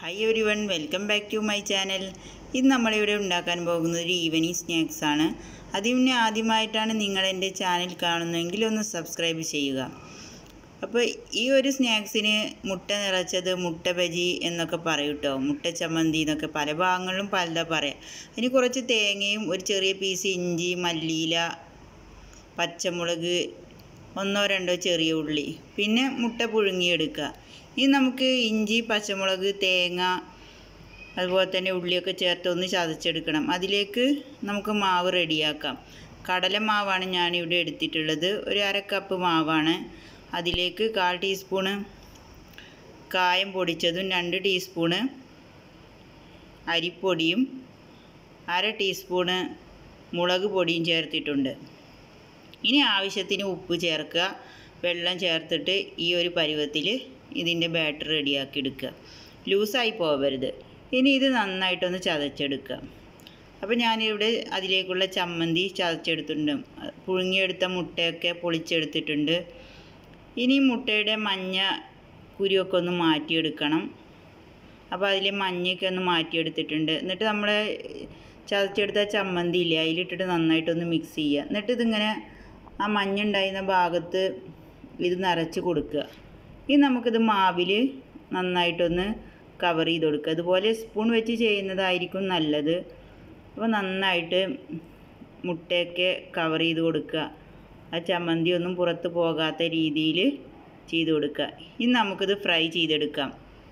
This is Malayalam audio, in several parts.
hi everyone welcome back to my channel ഇന്ന് നമ്മളിവിടെ ഉണ്ടാക്കാൻ പോകുന്നത് ഒരു ഈവനിങ് സ്നാക്സ് ആണ് അതിന് ആദ്യമായിട്ടാണ് നിങ്ങൾ എൻ്റെ ചാനൽ കാണുന്നതെങ്കിൽ ഒന്ന് സബ്സ്ക്രൈബ് ചെയ്യുക അപ്പോൾ ഈ ഒരു സ്നാക്സിന് മുട്ട നിറച്ചത് മുട്ട ബജി എന്നൊക്കെ പറയും കേട്ടോ മുട്ട ചമ്മന്തി എന്നൊക്കെ പല ഭാഗങ്ങളിലും പലതാ പറയാം അതിന് കുറച്ച് തേങ്ങയും ഒരു ചെറിയ പീസ് ഇഞ്ചി മല്ലിയില പച്ചമുളക് ഒന്നോ രണ്ടോ ചെറിയ ഉള്ളി പിന്നെ മുട്ട പുഴുങ്ങിയെടുക്കുക ഇനി നമുക്ക് ഇഞ്ചി പച്ചമുളക് തേങ്ങ അതുപോലെ തന്നെ ഉള്ളിയൊക്കെ ചേർത്ത് ഒന്ന് ചതച്ചെടുക്കണം അതിലേക്ക് നമുക്ക് മാവ് റെഡിയാക്കാം കടല മാവാണ് ഞാനിവിടെ എടുത്തിട്ടുള്ളത് ഒരു അര കപ്പ് മാവാണ് അതിലേക്ക് കാൽ ടീസ്പൂണ് കായം പൊടിച്ചതും രണ്ട് ടീസ്പൂണ് അരിപ്പൊടിയും അര ടീസ്പൂണ് മുളക് പൊടിയും ചേർത്തിട്ടുണ്ട് ഇനി ആവശ്യത്തിന് ഉപ്പ് ചേർക്കുക വെള്ളം ചേർത്തിട്ട് ഈ ഒരു പരുവത്തിൽ ഇതിൻ്റെ ബാറ്റർ റെഡിയാക്കി എടുക്കുക ലൂസായി പോകരുത് ഇനി ഇത് നന്നായിട്ടൊന്ന് ചതച്ചെടുക്കുക അപ്പോൾ ഞാനിവിടെ അതിലേക്കുള്ള ചമ്മന്തി ചതച്ചെടുത്തിട്ടുണ്ട് പുഴുങ്ങിയെടുത്ത മുട്ടയൊക്കെ പൊളിച്ചെടുത്തിട്ടുണ്ട് ഇനി മുട്ടയുടെ മഞ്ഞ കുരുവൊക്കെ ഒന്ന് മാറ്റിയെടുക്കണം അപ്പോൾ അതിലെ മഞ്ഞയൊക്കെ ഒന്ന് മാറ്റിയെടുത്തിട്ടുണ്ട് എന്നിട്ട് നമ്മൾ ചതച്ചെടുത്ത ചമ്മന്തി ഇല്ലേ അതിലിട്ടിട്ട് നന്നായിട്ടൊന്ന് മിക്സ് ചെയ്യുക എന്നിട്ട് ഇതിങ്ങനെ ആ മഞ്ഞ ഉണ്ടായിരുന്ന ഭാഗത്ത് ഇത് നിറച്ച് കൊടുക്കുക ഇനി നമുക്കിത് മാവിൽ നന്നായിട്ടൊന്ന് കവർ ചെയ്ത് കൊടുക്കുക അതുപോലെ സ്പൂൺ വെച്ച് ചെയ്യുന്നതായിരിക്കും നല്ലത് അപ്പോൾ നന്നായിട്ട് മുട്ടയൊക്കെ കവർ ചെയ്ത് കൊടുക്കുക ആ ചമ്മന്തി ഒന്നും പുറത്ത് പോകാത്ത രീതിയിൽ ചെയ്ത് കൊടുക്കുക ഇനി നമുക്കിത് ഫ്രൈ ചെയ്തെടുക്കാം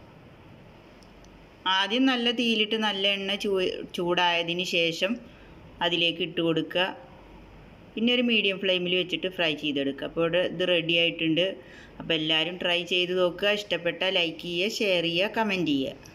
ആദ്യം നല്ല തീയിലിട്ട് നല്ല എണ്ണ ചൂ ചൂടായതിന് ശേഷം അതിലേക്ക് ഇട്ട് കൊടുക്കുക പിന്നെ ഒരു മീഡിയം ഫ്ലെയിമിൽ വെച്ചിട്ട് ഫ്രൈ ചെയ്തെടുക്കുക അപ്പോൾ ഇവിടെ ഇത് റെഡി ആയിട്ടുണ്ട് അപ്പോൾ എല്ലാവരും ട്രൈ ചെയ്ത് നോക്കുക ഇഷ്ടപ്പെട്ടാൽ ലൈക്ക് ചെയ്യുക ഷെയർ ചെയ്യുക കമൻറ്റ് ചെയ്യുക